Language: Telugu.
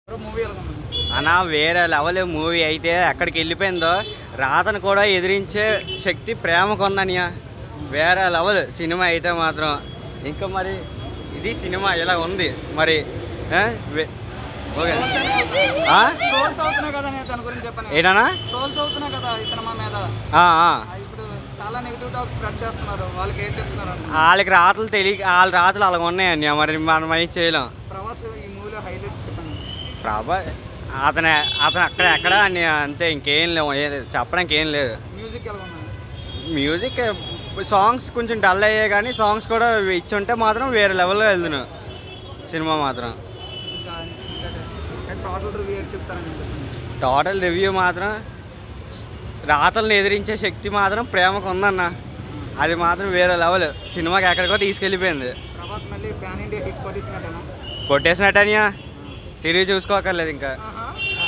మూవీ ఎలా ఉంది అనా వేరే లెవెల్ మూవీ అయితే ఎక్కడికి వెళ్ళిపోయిందో రాతను కూడా ఎదిరించే శక్తి ప్రేమకు ఉందనియా వేరే లెవెల్ సినిమా అయితే మాత్రం ఇంకా మరి ఇది సినిమా ఇలా ఉంది మరి ఆ? వే- ఓకే ఆ? ట్రోల్స్ అవుతున్నాయి కదా నేను దాని గురించి చెప్పాను ఏటనా ట్రోల్స్ అవుతున్నాయి కదా ఈ సినిమా మీద ఆ, ఆ. ఆ, ఇప్పుడు చాలా నెగిటివ్ టాక్ స్ప్రెడ్ చేస్తున్నారు వాళ్ళకి ఏం చెప్తున్నారు అన్న? వాళ్ళకి రాతలు తెలియ వాళ్ళ రాతలు అలాగ ఉన్నాయని మరి మనం ఏం చేయలేం ప్రభాస్ ఈ మూవీలో హైలైట్స్ చెప్పండి ప్రభా అతను అతను అక్కడ ఎక్కడ అని అంతే ఇంకేం లేవు ఏ- చెప్పడానికి ఏం లేదు మ్యూజిక్ ఎలా ఉంది మ్యూజిక్ సాంగ్స్ కొంచెం డల్ అయ్యాయి కానీ సాంగ్స్ కూడా ఇచ్చుంటే మాత్రం వేరే లెవెల్లో వెళ్దును సినిమా మాత్రం ఇంకా టోటల్ రివ్యూ ఏంటి చెప్తారని చెప్పండి టోటల్ రివ్యూ మాత్రం రాతలను ఎదిరించే శక్తి మాత్రం ప్రేమకు ఉందన్న అది మాత్రం వేరే లెవెల్ సినిమాకి ఎక్కడికో తీసుకెళ్ళిపోయింది ప్రభాస్ మళ్ళీ ప్యాన్ ఇండియా హిట్ కొట్టేసినట్టేనా కొట్టేసినట్టనియా తిరిగి చూసుకోకర్లేదు ఇంకా ఆహా.